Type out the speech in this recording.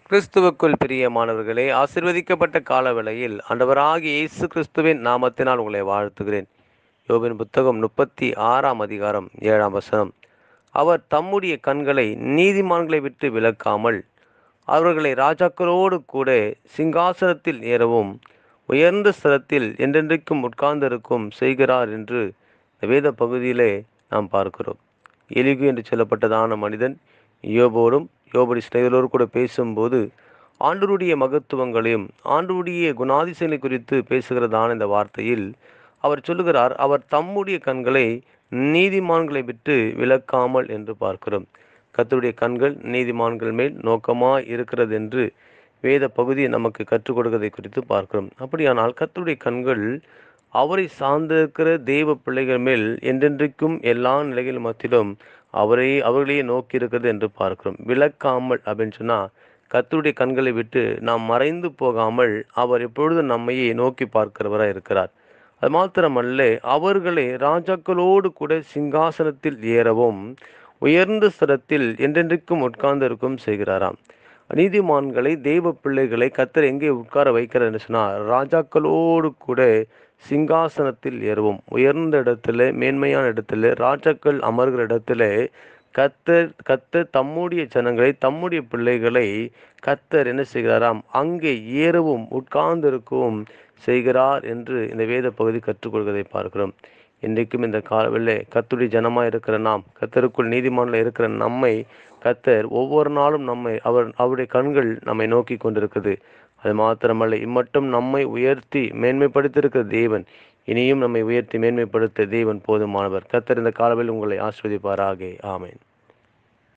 கிறிஸ்துவுக்குள் பிரியமானவர்களே ஆசிர்வதிக்கப்பட்ட காலவேளையில் ஆண்டவராகிய இயேசு கிறிஸ்துவின் நாமத்தினால் உங்களை வாழ்த்துகிறேன் யோபின் புத்தகம் முப்பத்தி ஆறாம் அதிகாரம் ஏழாம் வசனம் அவர் தம்முடைய கண்களை நீதிமான்களை விட்டு விலக்காமல் அவர்களை ராஜாக்களோடு கூட சிங்காசனத்தில் ஏறவும் உயர்ந்த ஸ்தலத்தில் என்றென்றைக்கும் உட்கார்ந்திருக்கும் செய்கிறார் என்று இந்த வேத பகுதியிலே நாம் பார்க்கிறோம் எலிகு என்று சொல்லப்பட்டதான மனிதன் யோபோடும் யோபடி சிநேகரோடு கூட பேசும்போது ஆண்டருடைய மகத்துவங்களையும் ஆண்டருடைய குணாதிசயங்களை குறித்து பேசுகிறதான இந்த வார்த்தையில் அவர் சொல்லுகிறார் அவர் தம்முடைய கண்களை நீதிமான்களை விட்டு விலக்காமல் என்று பார்க்கிறோம் கத்தருடைய கண்கள் நீதிமான்கள் மேல் நோக்கமாக இருக்கிறது என்று வேத பகுதியை நமக்கு கற்றுக் கொடுக்கதை குறித்து பார்க்கிறோம் அப்படியானால் கத்தருடைய கண்கள் அவரை சார்ந்திருக்கிற தெய்வ பிள்ளைகள் மேல் என்றென்றைக்கும் எல்லா நிலைகள் மத்தியிலும் அவரை அவர்களையே நோக்கி இருக்கிறது என்று பார்க்கிறோம் விளக்காமல் அப்படின்னு சொன்னால் கத்தருடைய கண்களை விட்டு நாம் மறைந்து போகாமல் அவர் எப்பொழுதும் நம்மையே நோக்கி பார்க்கிறவராக இருக்கிறார் அது மாத்திரமல்ல அவர்களை ராஜாக்களோடு கூட சிங்காசனத்தில் ஏறவும் உயர்ந்த ஸ்தலத்தில் என்றென்றைக்கும் உட்கார்ந்திருக்கும் செய்கிறாராம் நீதிமான்களை தெய்வ பிள்ளைகளை கத்தர் எங்கே உட்கார வைக்கிறார் என்று சொன்னால் ராஜாக்களோடு கூட சிங்காசனத்தில் ஏறுவோம் உயர்ந்த இடத்துல மேன்மையான இடத்துல ராஜாக்கள் அமர்கிற இடத்துல கத்தர் கத்தர் தம்முடைய ஜனங்களை தம்முடைய பிள்ளைகளை கத்தர் என்ன செய்கிறாராம் அங்கே ஏறவும் உட்கார்ந்திருக்கவும் செய்கிறார் என்று இந்த வேத பகுதி கற்றுக்கொள்வதை பார்க்கிறோம் இன்றைக்கும் இந்த காலவில் கத்துடைய ஜனமாக இருக்கிற நாம் கத்தருக்குள் நீதிமானில் இருக்கிற நம்மை கத்தர் ஒவ்வொரு நாளும் நம்மை அவர் அவருடைய கண்கள் நம்மை நோக்கி கொண்டிருக்குது அது மாத்திரமல்ல இம்மட்டும் நம்மை உயர்த்தி மேன்மைப்படுத்தியிருக்கிற தேவன் இனியும் நம்மை உயர்த்தி மேன்மைப்படுத்த தேவன் போதுமானவர் கத்தர் இந்த காலவில் உங்களை ஆஸ்வதிப்பாராக ஆமேன்